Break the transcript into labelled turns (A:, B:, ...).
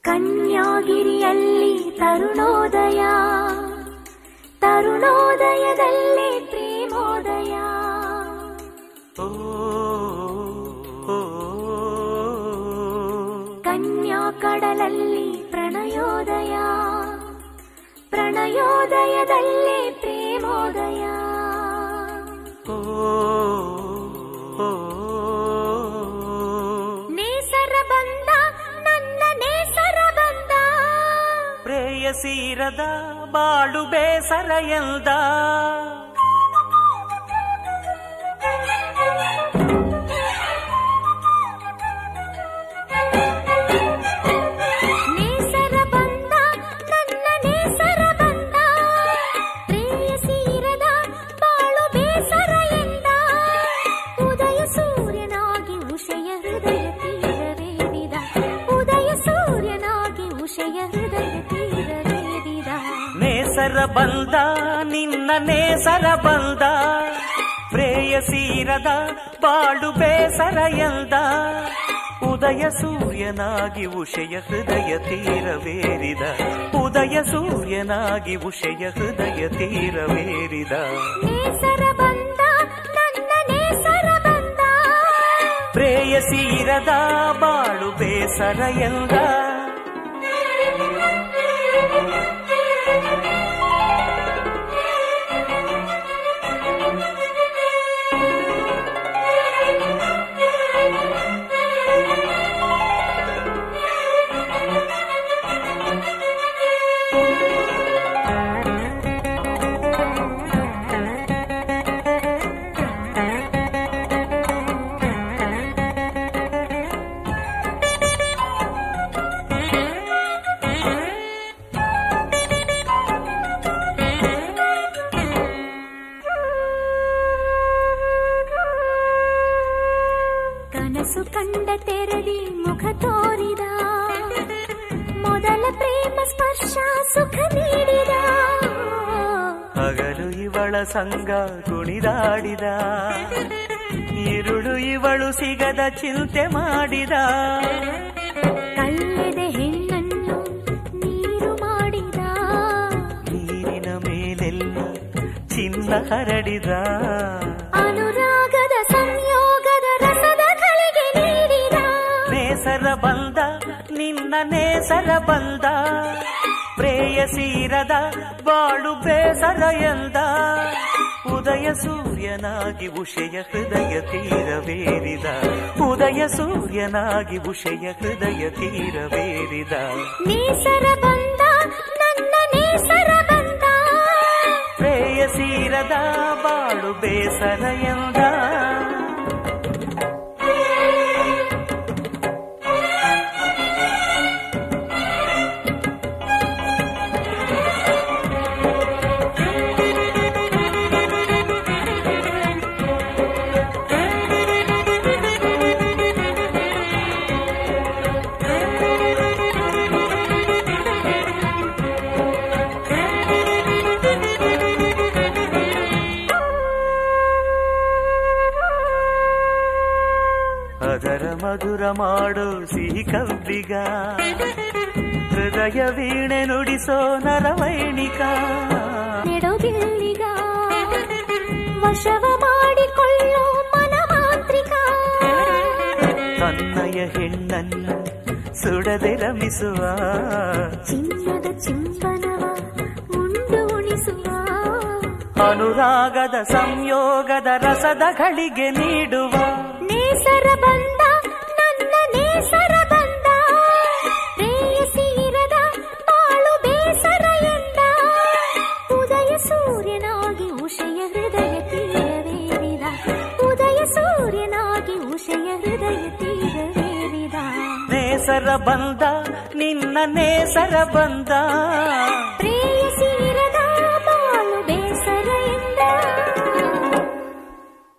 A: ಕನ್ಯಾಗಿರಿಯಲ್ಲಿ ತರುಣೋದಯ ತರುಣೋದಯದಲ್ಲಿ ಪ್ರೇಮೋದಯ
B: ಓ, ಓ,
A: ಕನ್ಯಾ ಕಡಲಲ್ಲಿ ಪ್ರಣಯೋದಯ ಪ್ರಣಯೋದಯದಲ್ಲಿ ಪ್ರೇಮೋದಯ
B: ಓ, ಓ,
A: ನೇಸರ ಬಂದ ನನ್ನ ನೇಸರ ಬಂದ
B: ಪ್ರೇಯಸೀರದ ಬಾಳು ಬೇಸರ ಎಂದ
A: ನೇಸರ ಬಂದ ನನ್ನ ನೇಸರ ಬಂದ ಪ್ರೇಯಸೀರದ ಬಾಳು ಬೇಸರ ಎಂದ ಉದಯ ಸೂರ್ಯನಾಗಿ ಉಷಯ ಹೃದಯ ತೀರವೇರಿದ ಉದಯ ಸೂರ್ಯನಾಗಿ ಉಷಯ ಹೃದಯ ತೀರವೇರಿದ
B: ನೇಸರ ಬಂದ ನಿನ್ನ ನೇಸರ ಬಂದ ಪ್ರೇಯಸೀರದ ಬಾಳು ಬೇಸರ ಎಂದ ಉದಯ ಸೂರ್ಯನಾಗಿ ಉಷಯ ಹೃದಯ ತೀರವೇರಿದ ಉದಯ ಸೂರ್ಯನಾಗಿ ಉಷಯ ಹೃದಯ ತೀರವೇರಿದ
A: ನೇಸರ ಬಂದ ನನ್ನ ನೇಸರ ಬಂದ
B: ಪ್ರೇಯಸೀರದ ಬಾಳು ಬೇಸರ ಎಂದ
A: ಕನಸು ಕಂಡ ತೆರದಿ ಮುಖ ತೋರಿದ ಮೊದಲ ಪ್ರೇಮ ಸ್ಪರ್ಶ ಸುಖ ನೀಡಿದ
B: ಹಗಲು ಇವಳ ಸಂಗ ಕುಣಿದಾಡಿದ ഇരുಳು ಇವಳು ಸಿಗದ ಚಿಂತೆ ಮಾಡಿದ
A: ಕಲ್ಲೆದೆ ಹೆಣ್ಣನ್ನು ನೀರು ಮಾಡಿದ
B: ನೀರಿನ ಮೇಲೆಲ್ಲ ಚಿನ್ನ ಹರಡಿದ
A: ಅನುರಾಗದ ಸಂಯೋಗದ ರಸದ ಕಳಿಗೆ ನೀಡಿದ
B: ನೇಸರ ಬಂದ ನಿನ್ನ ನೇಸರ ಬಂದ ಪ್ರೇಯಸೀರದ ಬಾಳು ಬೇಸರ ಎಂದ ಉದಯ ಸೂರ್ಯನಾಗಿ ಉಷಯ ಹೃದಯ ತೀರವೇರಿದ ಉದಯ ಸೂರ್ಯನಾಗಿ ಉಷಯ ಹೃದಯ ತೀರವೇರಿದ
A: ನೇಸರ ಬಂದ ನನ್ನ ನೇಸರ ಬಂದ
B: ಪ್ರೇಯಸೀರದ ಬಾಳು ಬೇಸರ ಎಂದ ಅದರ ಮಧುರ ಮಾಡು ಸಿಹಿ ಕಬ್ಬಿಗ ಹೃದಯ ವೀಣೆ ನುಡಿಸೋ ನರವೈಣಿಕ
A: ನೆಡೋದಿಲ್ಲಿಗ ವಶವ ಮಾಡಿಕೊಳ್ಳೋ ಮನಮಾಂತ್ರಿಕ
B: ತನ್ನಯ ಹೆಣ್ಣನ್ನು ಸುಡದೆ ರಮಿಸುವ
A: ಚಿನ್ನದ ಚುಂಬನವ ಉಂಡು ಉಣಿಸುವ
B: ಅನುರಾಗದ ಸಂಯೋಗದ ರಸದ ಗಳಿಗೆ ನೀಡುವ
A: ನೇಸರ ಬಂದ ನನ್ನ ನೇಸರ ಬಂದ ಪ್ರೇಯಸಿ ಇರದ ಬಾಳು ಬೇಸರ ಎಂದ ಉದಯ ಸೂರ್ಯನಾಗಿ ಉಷಯ ಹೃದಯ ತೀರವೇರಿದ ಉದಯ ಸೂರ್ಯನಾಗಿ ಉಷಯ ಹೃದಯ ತೀರವೇರಿದ
B: ನೇಸರ ಬಂದ ನಿನ್ನ ನೇಸರ ಬಂದ
A: ಪ್ರೇಯ